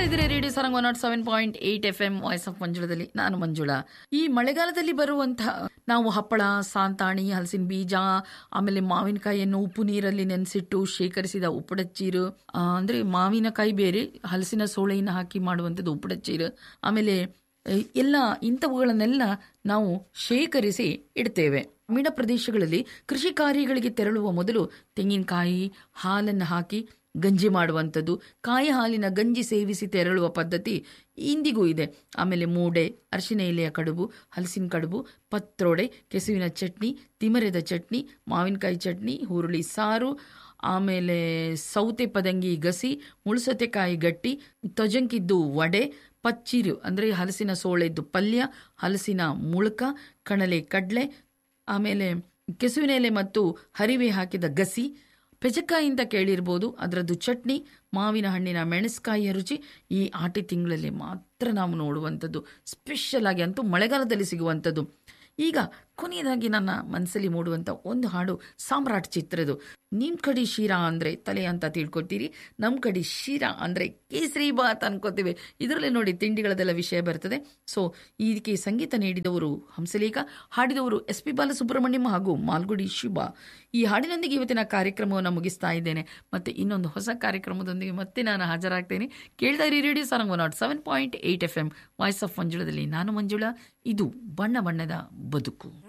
ಇದ್ದೀರಿ radio Sarang one nought seven point eight F M voice of ಮಂಜುಳದಲ್ಲಿ ನಾನು ಮಂಜುಳಾ ಈ ಮಳೆಗಾಲದಲ್ಲಿ ಬರುವಂತಹ ನಾವು ಹಪ್ಪಳ ಸಾಂತಾಣಿ ಹಲಸಿನ ಬೀಜ ಆಮೇಲೆ ಮಾವಿನಕಾಯಿಯನ್ನು ಉಪ್ಪು ನೀರಲ್ಲಿ ನೆನೆಸಿಟ್ಟು ಶೇಖರಿಸಿದ ಉಪ್ಪುಡಚ್ಚೀರು ಆ, ಅಂದ್ರೆ ಮಾವಿನಕಾಯಿ ಬೇರೆ ಹಲಸಿನ ಸೋಳೆಯನ್ನು ಹಾಕಿ ಮಾಡುವಂಥದ್ದು ಉಪ್ಪುಡಚ್ಚೀರು ಆಮೇಲೆ ಎ, ಎಲ್ಲ ಇಂಥವುಗಳನ್ನೆಲ್ಲ ನಾವು ಶೇಖರಿಸಿ ಇಡ್ತೇವೆ ಗ್ರಾಮೀಣ ಪ್ರದೇಶಗಳಲ್ಲಿ ಕೃಷಿ ಕಾರ್ಯಗಳಿಗೆ ತೆರಳುವ ಮೊದಲು ತೆಂಗಿನಕಾಯಿ ಹಾಲನ್ನು ಹಾಕಿ ಗಂಜಿ ಮಾಡುವಂಥದ್ದು ಕಾಯಿ ಹಾಲಿನ ಗಂಜಿ ಸೇವಿಸಿ ತೆರಳುವ ಪದ್ಧತಿ ಇಂದಿಗೂ ಇದೆ ಆಮೇಲೆ ಮೂಡೆ ಅರಿಶಿನ ಎಲೆಯ ಕಡುಬು ಹಲಸಿನ ಕಡುಬು ಪತ್ರೊಡೆ ಕೆಸುವಿನ ಚಟ್ನಿ ತಿಮರೆದ ಚಟ್ನಿ ಮಾವಿನಕಾಯಿ ಚಟ್ನಿ ಹುರುಳಿ ಸಾರು ಆಮೇಲೆ ಸೌತೆ ಪದಂಗಿ ಗಸಿ ಮುಳ್ಸತೆಕಾಯಿ ಗಟ್ಟಿ ತೊಜಂಕಿದ್ದು ವಡೆ ಪಚ್ಚಿರು ಅಂದರೆ ಹಲಸಿನ ಸೋಳೆದ್ದು ಪಲ್ಯ ಹಲಸಿನ ಮುಳುಕ ಕಣಲೆ ಕಡ್ಲೆ ಆಮೇಲೆ ಕೆಸುವಿನ ಎಲೆ ಮತ್ತು ಹರಿವೆ ಹಾಕಿದ ಗಸಿ ಪೆಜಕಾಯಿಂದ ಕೇಳಿರ್ಬೋದು ಅದರದ್ದು ಚಟ್ನಿ ಮಾವಿನ ಹಣ್ಣಿನ ಮೆಣಸ್ಕಾಯಿಯ ರುಚಿ ಈ ಆಟಿ ತಿಂಗಳಲ್ಲಿ ಮಾತ್ರ ನಾವು ನೋಡುವಂಥದ್ದು ಸ್ಪೆಷಲ್ ಆಗಿ ಅಂತೂ ಮಳೆಗಾಲದಲ್ಲಿ ಸಿಗುವಂಥದ್ದು ಈಗ ಕೊನೆಯದಾಗಿ ನನ್ನ ಮನಸ್ಸಲ್ಲಿ ಮೂಡುವಂಥ ಒಂದು ಹಾಡು ಸಾಮ್ರಾಟ್ ಚಿತ್ರದು ನಿಮ್ಮ ಕಡೆ ಶಿರಾ ಅಂದರೆ ತಲೆ ಅಂತ ತಿಳ್ಕೊತೀರಿ ನಮ್ಮ ಕಡೆ ಶಿರಾ ಅಂದರೆ ಕೇಸರಿ ಬಾತ್ ಅನ್ಕೋತೀವಿ ಇದರಲ್ಲಿ ನೋಡಿ ತಿಂಡಿಗಳದೆಲ್ಲ ವಿಷಯ ಬರ್ತದೆ ಸೊ ಇದಕ್ಕೆ ಸಂಗೀತ ನೀಡಿದವರು ಹಂಸಲೇಖ ಹಾಡಿದವರು ಎಸ್ ಪಿ ಬಾಲಸುಬ್ರಹ್ಮಣ್ಯಂ ಹಾಗೂ ಮಾಲ್ಗುಡಿ ಶಿವ ಈ ಹಾಡಿನೊಂದಿಗೆ ಇವತ್ತಿನ ಕಾರ್ಯಕ್ರಮವನ್ನು ಮುಗಿಸ್ತಾ ಇದ್ದೇನೆ ಮತ್ತೆ ಇನ್ನೊಂದು ಹೊಸ ಕಾರ್ಯಕ್ರಮದೊಂದಿಗೆ ಮತ್ತೆ ನಾನು ಹಾಜರಾಗ್ತೇನೆ ಕೇಳ್ತಾ ಇರಿ radio Sarang one nought seven point eight F M voice of ಮಂಜುಳದಲ್ಲಿ ನಾನು ಮಂಜುಳಾ ಇದು ಬಣ್ಣ ಬಣ್ಣದ ಬದುಕು